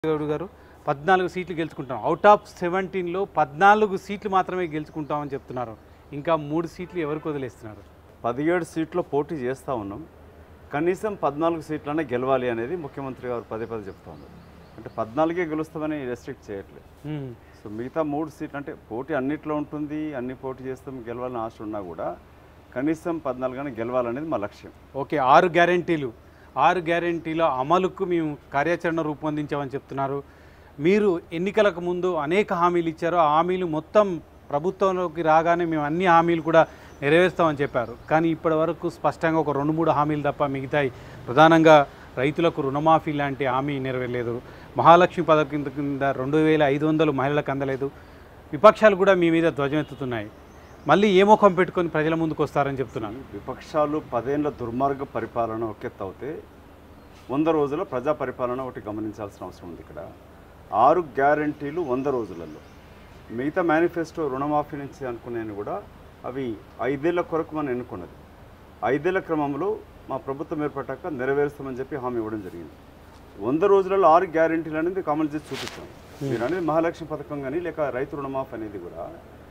గౌడ్ గారు పద్నాలుగు సీట్లు గెలుచుకుంటాం అవుట్ ఆఫ్ సెవెంటీన్లో పద్నాలుగు సీట్లు మాత్రమే గెలుచుకుంటామని చెప్తున్నారు ఇంకా మూడు సీట్లు ఎవరికి వదిలేస్తున్నారు పదిహేడు సీట్లో పోటీ చేస్తూ ఉన్నాం కనీసం పద్నాలుగు సీట్లనే గెలవాలి అనేది ముఖ్యమంత్రి గారు పదే పదే చెప్తా ఉన్నారు అంటే పద్నాలుగే గెలుస్తామని రెస్ట్రిక్ట్ చేయట్లేదు హ్మ్. సో మిగతా మూడు సీట్లు అంటే పోటీ అన్నిట్లో ఉంటుంది అన్ని పోటీ చేస్తాం గెలవాలని ఆశ ఉన్నా కూడా కనీసం పద్నాలుగునే గెలవాలనేది మా లక్ష్యం ఓకే ఆరు గ్యారెంటీలు ఆరు గ్యారెంటీల అమలుకు మేము కార్యాచరణ రూపొందించామని చెప్తున్నారు మీరు ఎన్నికలకు ముందు అనేక హామీలు ఇచ్చారు ఆ హామీలు మొత్తం ప్రభుత్వంలోకి రాగానే మేము అన్ని హామీలు కూడా నెరవేరుస్తామని చెప్పారు కానీ ఇప్పటి వరకు స్పష్టంగా ఒక రెండు మూడు హామీలు తప్ప మిగతాయి ప్రధానంగా రైతులకు రుణమాఫీ లాంటి హామీ నెరవేరలేదు మహాలక్ష్మి పథకం కింద రెండు వేల ఐదు వందలు మహిళలకు అందలేదు విపక్షాలు కూడా మీ మీద ధ్వజమెత్తుతున్నాయి మళ్ళీ ఏ ముఖం పెట్టుకొని ప్రజల ముందుకు వస్తారని చెప్తున్నాను విపక్షాలు పదేళ్ల దుర్మార్గ పరిపాలన ఒకెత్తవుతే వంద రోజుల ప్రజా పరిపాలన ఒకటి గమనించాల్సిన అవసరం ఉంది ఇక్కడ ఆరు గ్యారంటీలు వంద రోజులలో మిగతా మేనిఫెస్టో రుణమాఫీ నుంచి అనుకునేవి కూడా అవి ఐదేళ్ల కొరకు మనం ఎన్నుకున్నది ఐదేళ్ల క్రమంలో మా ప్రభుత్వం ఏర్పడ్డాక నెరవేరుస్తామని చెప్పి హామీ ఇవ్వడం జరిగింది వంద రోజులలో ఆరు గ్యారెంటీలు అనేది అమలు చేసి చూపిస్తాం మీరు అనేది మహాలక్ష్మి పథకం కానీ లేక రైతు రుణమాఫీ అనేది కూడా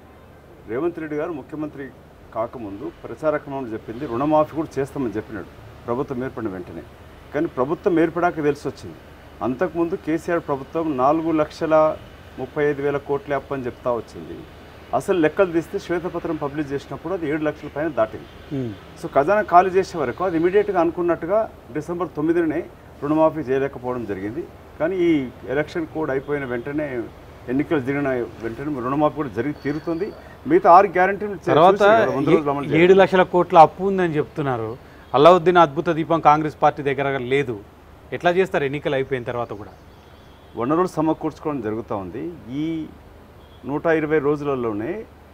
రేవంత్ రెడ్డి గారు ముఖ్యమంత్రి కాకముందు ప్రచార క్రమంలో చెప్పింది రుణమాఫీ కూడా చేస్తామని చెప్పినాడు ప్రభుత్వం ఏర్పడిన వెంటనే కానీ ప్రభుత్వం ఏర్పడాక తెలిసి వచ్చింది అంతకుముందు కేసీఆర్ ప్రభుత్వం నాలుగు లక్షల ముప్పై ఐదు వేల కోట్ల అప్పు అని చెప్తా వచ్చింది అసలు లెక్కలు తీస్తే శ్వేతపత్రం పబ్లిష్ చేసినప్పుడు అది ఏడు లక్షల పైన దాటింది హ్మ్. సో ఖజానా ఖాళీ చేసే వరకు అది ఇమీడియట్గా అనుకున్నట్టుగా డిసెంబర్ తొమ్మిదినే రుణమాఫీ చేయలేకపోవడం జరిగింది కానీ ఈ ఎలక్షన్ కోడ్ అయిపోయిన వెంటనే ఎన్నికలు జరిగిన వెంటనే రుణమాఫీ కూడా జరిగి తీరుతుంది మిగతా ఆరు గ్యారంటీలు చే- తర్వాత చూసి కదా, వంద రోజులు అమలు ఏ- చేయాలి. ఏడు లక్షల కోట్ల అప్పు ఉందని చెప్తున్నారు అల్లావుద్దీన్ అద్భుత దీపం కాంగ్రెస్ పార్టీ దగ్గర లేదు ఎట్లా చేస్తారు ఎన్నికలు అయిపోయిన తర్వాత కూడా వనరులు సమకూర్చుకోవడం జరుగుతూ ఉంది ఈ నూట ఇరవై రోజులలోనే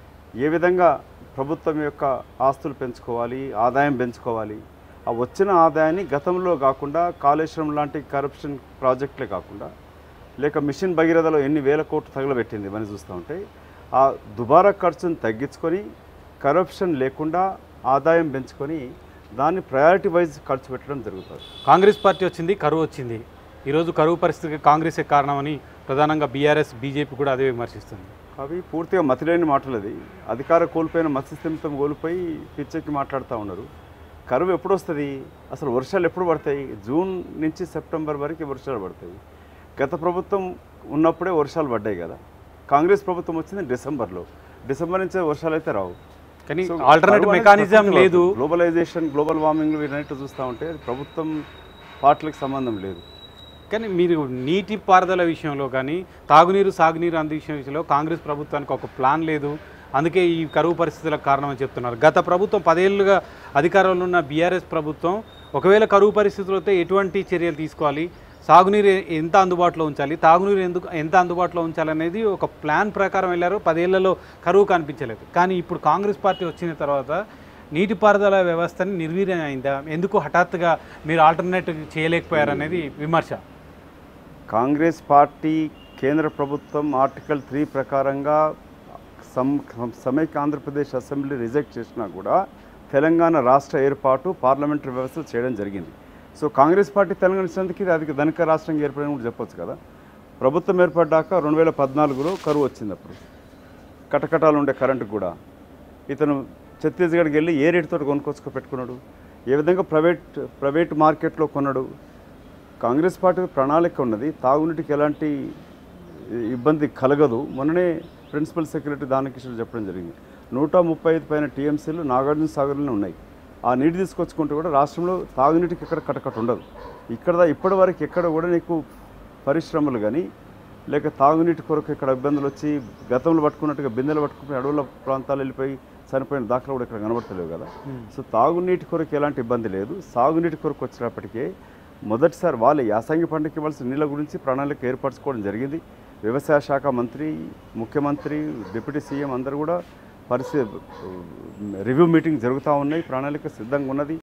ఏ విధంగా ప్రభుత్వం యొక్క ఆస్తులు పెంచుకోవాలి ఆదాయం పెంచుకోవాలి ఆ వచ్చిన ఆదాయాన్ని గతంలో కాకుండా కాళేశ్వరం లాంటి కరప్షన్ ప్రాజెక్టులే కాకుండా లేక మిషన్ భగీరథలో ఎన్ని వేల కోట్లు తగలబెట్టింది మనం చూస్తూ ఉంటే ఆ దుబారా ఖర్చును తగ్గించుకొని కరప్షన్ లేకుండా ఆదాయం పెంచుకొని దాన్ని ప్రయారిటీ వైజ్ ఖర్చు పెట్టడం జరుగుతుంది కాంగ్రెస్ పార్టీ వచ్చింది కరువు వచ్చింది ఈరోజు కరువు పరిస్థితికి కాంగ్రెసే కారణమని ప్రధానంగా బీఆర్ఎస్ బీజేపీ కూడా అదే విమర్శిస్తుంది అవి పూర్తిగా మతిలేని మాటలు అది అధికార కోల్పోయిన మత్స్యస్థిమితం కోల్పోయి పిచ్చెక్కి మాట్లాడుతూ ఉన్నారు కరువు ఎప్పుడు వస్తుంది అసలు వర్షాలు ఎప్పుడు పడతాయి జూన్ నుంచి సెప్టెంబర్ వరకు వర్షాలు పడతాయి గత ప్రభుత్వం ఉన్నప్పుడే వర్షాలు పడ్డాయి కదా కాంగ్రెస్ ప్రభుత్వం వచ్చింది డిసెంబర్లో డిసెంబర్ నుంచే వర్షాలు అయితే రావు కానీ సో ఆల్టర్నేటివ్ కరువు అనేది మెకానిజం ప్రకృతి లేదు వరకు. గ్లోబలైజేషన్ గ్లోబల్ వార్మింగ్ వీటన్నిటి చూస్తూ ఉంటే అది ప్రభుత్వం పార్టీలకు సంబంధం లేదు కానీ మీరు నీటి పారుదల విషయంలో కానీ తాగునీరు సాగునీరు అందే విషయంలో కాంగ్రెస్ ప్రభుత్వానికి ఒక ప్లాన్ లేదు అందుకే ఈ కరువు పరిస్థితులకు కారణమని చెప్తున్నారు గత ప్రభుత్వం పదేళ్లుగా అధికారంలో ఉన్న బీఆర్ఎస్ ప్రభుత్వం ఒకవేళ కరువు పరిస్థితులు వస్తే ఎటువంటి చర్యలు తీసుకోవాలి సాగునీరు ఎంత అందుబాటులో ఉంచాలి తాగునీరు ఎందుకు ఎంత అందుబాటులో ఉంచాలనేది ఒక ప్లాన్ ప్రకారం వెళ్ళారు పదేళ్లలో కరువు కనిపించలేదు కానీ ఇప్పుడు కాంగ్రెస్ పార్టీ వచ్చిన తర్వాత నీటిపారుదల వ్యవస్థని నిర్వీర్యం అయిందా ఎందుకు హఠాత్తుగా మీరు ఆల్టర్నేటివ్ చేయలేకపోయారనేది విమర్శ కాంగ్రెస్ పార్టీ కేంద్ర ప్రభుత్వం ఆర్టికల్ త్రీ ప్రకారంగా సమ్ సమైక్య ఆంధ్రప్రదేశ్ అసెంబ్లీ రిజెక్ట్ చేసినా కూడా తెలంగాణ రాష్ట్ర ఏర్పాటు పార్లమెంటరీ వ్యవస్థ చేయడం జరిగింది సో కాంగ్రెస్ పార్టీ తెలంగాణ ఇచ్చినందుకు ఇది అది ధనిక రాష్ట్రంగా ఏర్పడని కూడా చెప్పొచ్చు కదా ప్రభుత్వం ఏర్పడ్డాక రెండు వేల పద్నాలుగులో కరువు వచ్చింది అప్పుడు కటకటాలు ఉండే కరెంటు కూడా ఇతను ఛత్తీస్గఢ్కి వెళ్ళి ఏ రేటుతో కొనుక్కొచ్చుకో పెట్టుకున్నాడు ఏ విధంగా ప్రైవేట్ ప్రైవేట్ మార్కెట్లో కొన్నాడు కాంగ్రెస్ పార్టీ ప్రణాళిక ఉన్నది తాగునీటికి ఎలాంటి ఇబ్బంది కలగదు మొన్ననే ప్రిన్సిపల్ సెక్రటరీ దానకిషోర్ చెప్పడం జరిగింది నూట ముప్పై ఐదు పైన టీఎంసీలు నాగార్జున సాగర్లోనే ఉన్నాయి ఆ నీటి తీసుకొచ్చుకుంటే కూడా రాష్ట్రంలో తాగునీటికి ఎక్కడ కటకట ఉండదు ఇక్కడ ఇప్పటి వరకు ఎక్కడ కూడా నీకు పరిశ్రమలు కానీ లేక తాగునీటి కొరకు ఇక్కడ ఇబ్బందులు వచ్చి గతంలో పట్టుకున్నట్టుగా బిందెలు పట్టుకుని అడవుల ప్రాంతాలు వెళ్ళిపోయి చనిపోయిన దాఖలు కూడా ఇక్కడ కనబడతలేవు కదా సో తాగునీటి కొరకు ఎలాంటి ఇబ్బంది లేదు సాగునీటి కొరకు వచ్చినప్పటికే మొదటిసారి వాళ్ళే యాసంగి పంటకి ఇవ్వాల్సిన నీళ్ళ గురించి ప్రణాళిక ఏర్పరచుకోవడం జరిగింది వ్యవసాయ శాఖ మంత్రి ముఖ్యమంత్రి డిప్యూటీ సీఎం అందరూ కూడా పరిస్థితి రివ్యూ మీటింగ్ జరుగుతూ ఉన్నాయి ప్రణాళిక సిద్ధంగా ఉన్నది